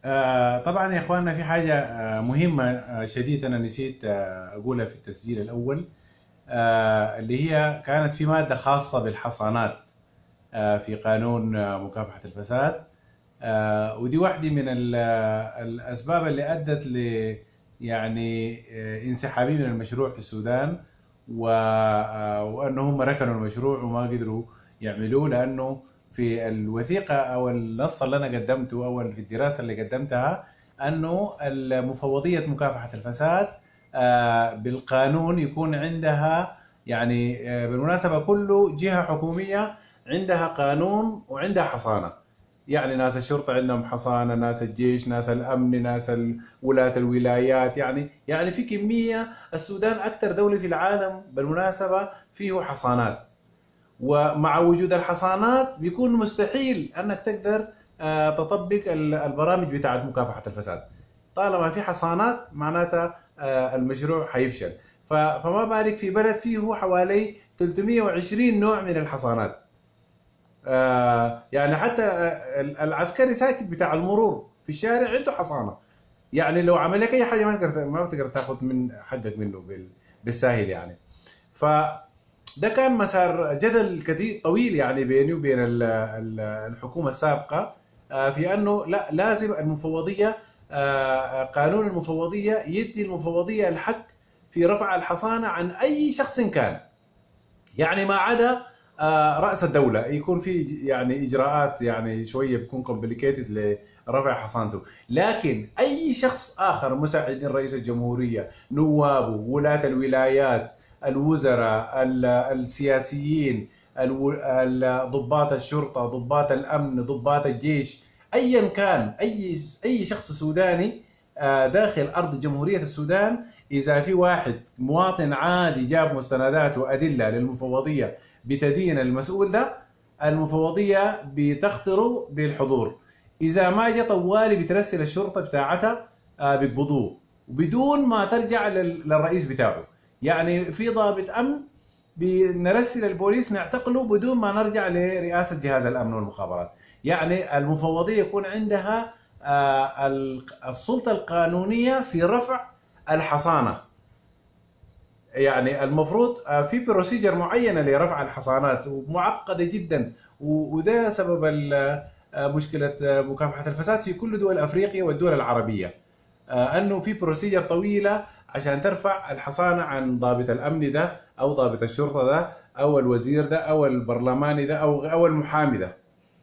آه، طبعا يا اخواننا في حاجه آه، مهمه آه، شديد انا نسيت آه، اقولها في التسجيل الاول آه، اللي هي كانت في ماده خاصه بالحصانات آه، في قانون آه، مكافحه الفساد آه، ودي واحده من ال- آه، الاسباب اللي ادت ل يعني آه، انسحابي من المشروع في السودان و- آه، وانه هم ركنوا المشروع وما قدروا يعملوه لانه في الوثيقه او النص اللي انا قدمته او في الدراسه اللي قدمتها انه المفوضيه مكافحه الفساد آه، بالقانون يكون عندها يعني آه، بالمناسبه كل جهه حكوميه عندها قانون وعندها حصانه يعني ناس الشرطه عندهم حصانه ناس الجيش ناس الامن ناس ال- ولاة الولايات يعني يعني في كميه السودان اكثر دوله في العالم بالمناسبه فيه حصانات ومع وجود الحصانات بيكون مستحيل انك تقدر آه، تطبق ال- البرامج بتاعت مكافحه الفساد طالما في حصانات معناتها آه، المشروع حيفشل ف- فما بالك في بلد فيه حوالي 320 نوع من الحصانات آه، يعني حتى آه، ال- العسكري ساكت بتاع المرور في الشارع عنده حصانه يعني لو عمل لك اي حاجه ما تقدر ما بتقدر تاخذ من حقك منه بال- بالساهل يعني ف ده كان مسار جدل كثير طويل يعني بيني وبين ال- ال- الحكومه السابقه آه، في انه لا لازم المفوضيه آه، قانون المفوضيه يدي المفوضيه الحق في رفع الحصانه عن اي شخص كان يعني ما عدا آه، راس الدوله يكون في يعني اجراءات يعني شويه بتكون كومبليكيتد لرفع حصانته لكن اي شخص اخر مساعدين رئيس الجمهوريه نوابه ولاة الولايات الوزراء ال- السياسيين الو- ال- ضباط الشرطه ضباط الامن ضباط الجيش ايا كان اي اي شخص سوداني آه، داخل ارض جمهوريه السودان اذا في واحد مواطن عادي جاب مستندات وادله للمفوضيه بتدين المسؤول ده المفوضيه بتخطره بالحضور اذا ما جاء طوالي بترسل الشرطه بتاعتها آه، بيقبضوه وبدون ما ترجع لل- للرئيس بتاعه يعني في ضابط امن بنرسل البوليس نعتقله بدون ما نرجع لرئاسه جهاز الامن والمخابرات يعني المفوضيه يكون عندها آه، ال- السلطه القانونيه في رفع الحصانه يعني المفروض آه، في بروسيجر معينه لرفع الحصانات ومعقده جدا و- وده سبب ال- آه، مشكله آه، مكافحه الفساد في كل دول افريقيا والدول العربيه آه، انه في بروسيجر طويله عشان ترفع الحصانه عن ضابط الامن ده او ضابط الشرطه ده او الوزير ده او البرلماني ده او او المحامي ده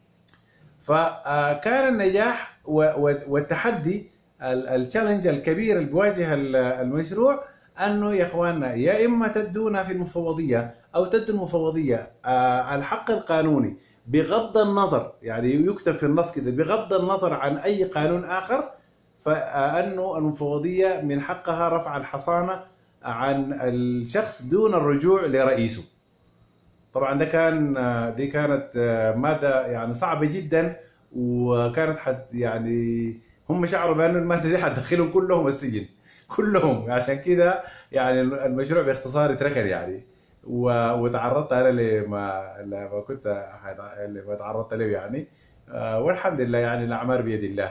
فكان النجاح و- و- والتحدي التشالنج الكبير اللي بيواجه ال- المشروع انه يا اخواننا يا اما تدونا في المفوضيه او تدوا المفوضيه آه، الحق القانوني بغض النظر يعني يكتب في النص كده بغض النظر عن اي قانون اخر فانه المفوضيه من حقها رفع الحصانه عن الشخص دون الرجوع لرئيسه. طبعا ده كان دي كانت ماده يعني صعبه جدا وكانت حد يعني هم شعروا بانه الماده دي حتدخلهم كلهم السجن كلهم عشان كده يعني المشروع باختصار اتركن يعني و- وتعرضت انا لما لما كنت حيض- لما تعرضت له يعني آه، والحمد لله يعني الاعمار بيد الله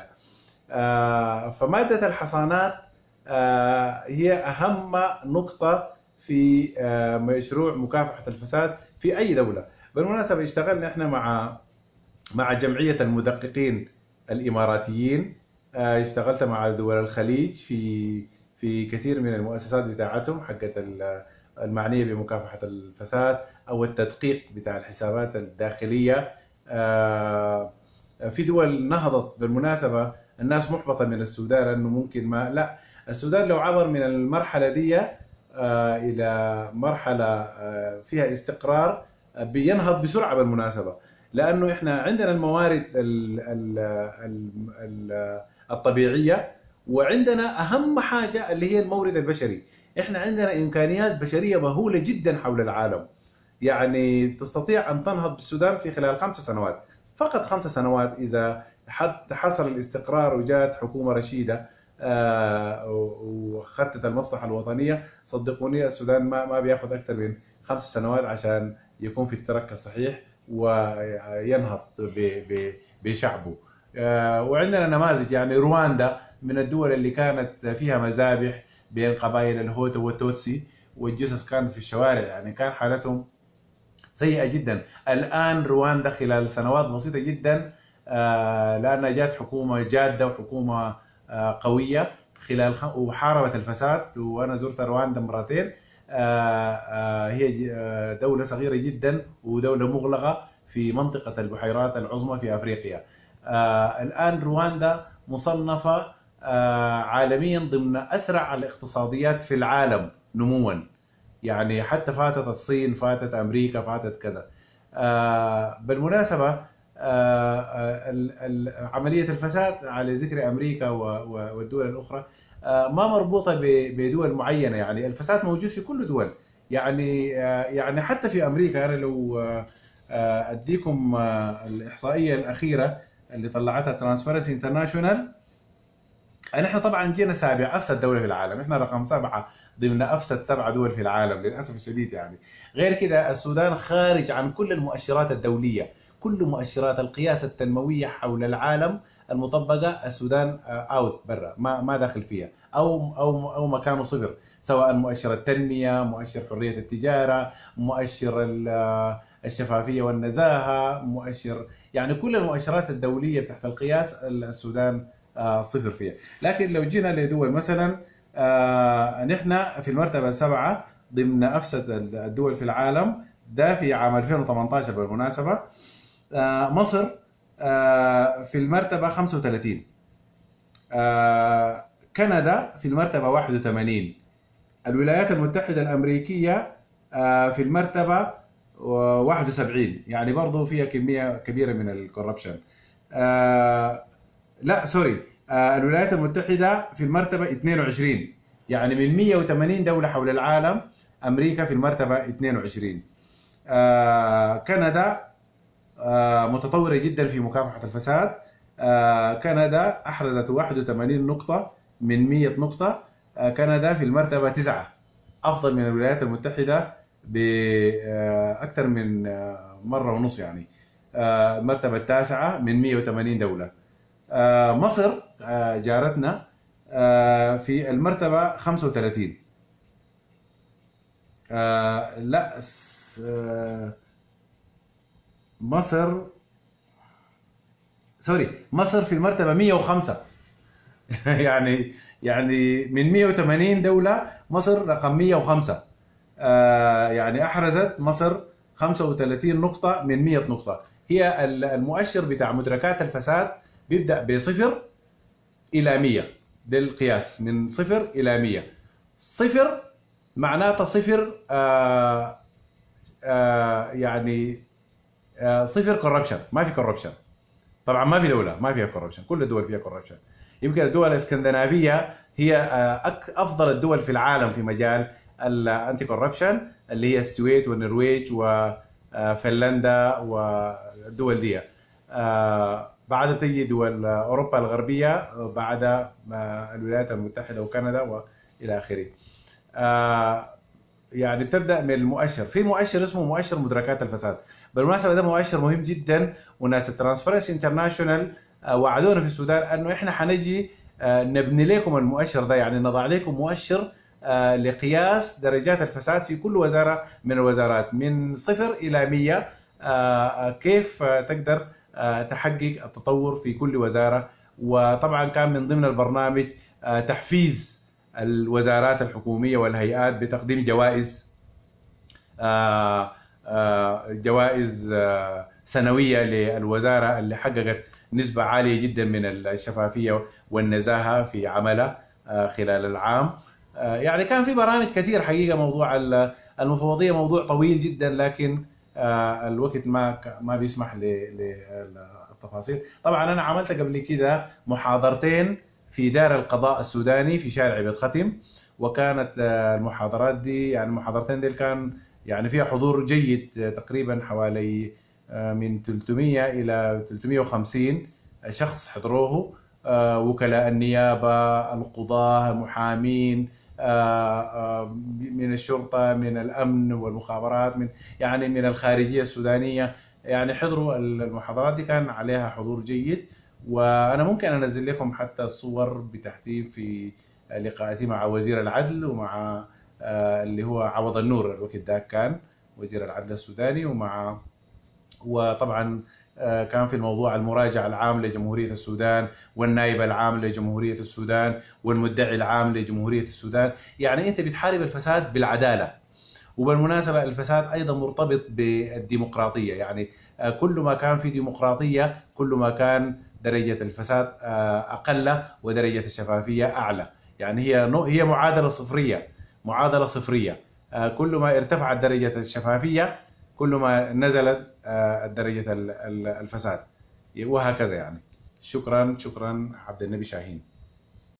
آه، فماده الحصانات آه، هي اهم نقطه في آه، مشروع مكافحه الفساد في اي دوله بالمناسبه اشتغلنا احنا مع مع جمعيه المدققين الاماراتيين آه، اشتغلت مع دول الخليج في في كثير من المؤسسات بتاعتهم حقت ال- المعنيه بمكافحه الفساد او التدقيق بتاع الحسابات الداخليه آه، في دول نهضت بالمناسبه الناس محبطه من السودان انه ممكن ما لا السودان لو عبر من المرحله دي آه، الى مرحله آه، فيها استقرار آه، بينهض بسرعه بالمناسبه لانه احنا عندنا الموارد ال ال ال ال الطبيعيه وعندنا اهم حاجه اللي هي المورد البشري احنا عندنا امكانيات بشريه مهوله جدا حول العالم يعني تستطيع ان تنهض بالسودان في خلال خمس سنوات فقط خمس سنوات اذا حد حصل الاستقرار وجات حكومه رشيده آه، وخطت المصلحه الوطنيه صدقوني السودان ما ما بياخذ اكثر من خمس سنوات عشان يكون في الترك الصحيح وينهض ب- ب- بشعبه آه، وعندنا نماذج يعني رواندا من الدول اللي كانت فيها مذابح بين قبائل الهوتو والتوتسي والجثث كانت في الشوارع يعني كان حالتهم سيئة جدا الآن رواندا خلال سنوات بسيطة جدا آه، لأنها جات حكومة جادة وحكومة آه، قوية خلال خ... وحاربت الفساد وأنا زرت رواندا مرتين هي دولة صغيرة جدا ودولة مغلقة في منطقة البحيرات العظمى في أفريقيا الآن رواندا مصنفة عالميا ضمن أسرع الاقتصاديات في العالم نموا يعني حتى فاتت الصين فاتت امريكا فاتت كذا آه بالمناسبه آه عمليه الفساد على ذكر امريكا والدول الاخرى آه ما مربوطه بدول معينه يعني الفساد موجود في كل دول يعني آه يعني حتى في امريكا انا لو آه اديكم آه الاحصائيه الاخيره اللي طلعتها ترانسبيرنسي انترناشونال نحن طبعا جينا سابع افسد دوله في العالم احنا رقم سبعه ضمن افسد سبع دول في العالم للاسف الشديد يعني غير كده السودان خارج عن كل المؤشرات الدوليه كل مؤشرات القياس التنمويه حول العالم المطبقه السودان اوت برا ما ما داخل فيها او او او مكانه صفر سواء مؤشر التنميه مؤشر حريه التجاره مؤشر الشفافيه والنزاهه مؤشر يعني كل المؤشرات الدوليه تحت القياس السودان صفر فيها لكن لو جينا لدول مثلا آه نحن في المرتبة السبعة ضمن أفسد الدول في العالم ده في عام 2018 بالمناسبة آه مصر آه في المرتبة 35 آه كندا في المرتبة 81 الولايات المتحدة الأمريكية آه في المرتبة 71 يعني برضو فيها كمية كبيرة من الكوربشن آه لا سوري آه الولايات المتحدة في المرتبة 22 يعني من 180 دولة حول العالم أمريكا في المرتبة 22 آه كندا آه متطورة جدا في مكافحة الفساد آه كندا أحرزت 81 نقطة من 100 نقطة آه كندا في المرتبة 9 أفضل من الولايات المتحدة بأكثر من مرة ونص يعني المرتبة التاسعة من 180 دولة مصر جارتنا في المرتبة 35 لا مصر سوري مصر في المرتبة 105 يعني يعني من 180 دولة مصر رقم 105 يعني أحرزت مصر 35 نقطة من 100 نقطة هي المؤشر بتاع مدركات الفساد بيبدا بصفر الى 100 ده القياس من صفر الى 100 صفر معناته صفر آآ آآ يعني آآ صفر كوربشن ما في كوربشن طبعا ما في دوله ما فيها كوربشن كل الدول فيها كوربشن يمكن الدول الاسكندنافيه هي افضل الدول في العالم في مجال الانتي كوربشن اللي هي السويد والنرويج وفنلندا والدول دي بعد تجي دول اوروبا الغربيه بعد الولايات المتحده وكندا والى اخره. يعني بتبدا من المؤشر، في مؤشر اسمه مؤشر مدركات الفساد. بالمناسبه ده مؤشر مهم جدا وناس الترانسبرنسي انترناشونال وعدونا في السودان انه احنا حنجي نبني لكم المؤشر ده يعني نضع لكم مؤشر لقياس درجات الفساد في كل وزاره من الوزارات من صفر الى 100 كيف تقدر تحقق التطور في كل وزاره وطبعا كان من ضمن البرنامج تحفيز الوزارات الحكوميه والهيئات بتقديم جوائز جوائز سنويه للوزاره اللي حققت نسبه عاليه جدا من الشفافيه والنزاهه في عملها خلال العام يعني كان في برامج كثير حقيقه موضوع المفوضيه موضوع طويل جدا لكن الوقت ما ما بيسمح للتفاصيل طبعا انا عملت قبل كده محاضرتين في دار القضاء السوداني في شارع بيت ختم وكانت المحاضرات دي يعني المحاضرتين دي كان يعني فيها حضور جيد تقريبا حوالي من 300 الى 350 شخص حضروه وكلاء النيابه القضاه المحامين من الشرطة من الأمن والمخابرات من يعني من الخارجية السودانية يعني حضروا المحاضرات دي كان عليها حضور جيد وانا ممكن انزل لكم حتى الصور بتحديد في لقاءاتي مع وزير العدل ومع آه، اللي هو عوض النور الوقت ذاك كان وزير العدل السوداني ومع وطبعا آه، كان في الموضوع المراجع العام لجمهورية السودان والنائب العام لجمهورية السودان والمدعي العام لجمهورية السودان يعني أنت بتحارب الفساد بالعدالة وبالمناسبة الفساد أيضا مرتبط بالديمقراطية يعني آه، كل ما كان في ديمقراطية كل ما كان درجة الفساد آه، أقل ودرجة الشفافية أعلى يعني هي هي معادلة صفرية معادلة صفرية كل ما ارتفعت درجة الشفافية كل ما نزلت آه، درجة الفساد وهكذا يعني شكرا شكرا عبد النبي شاهين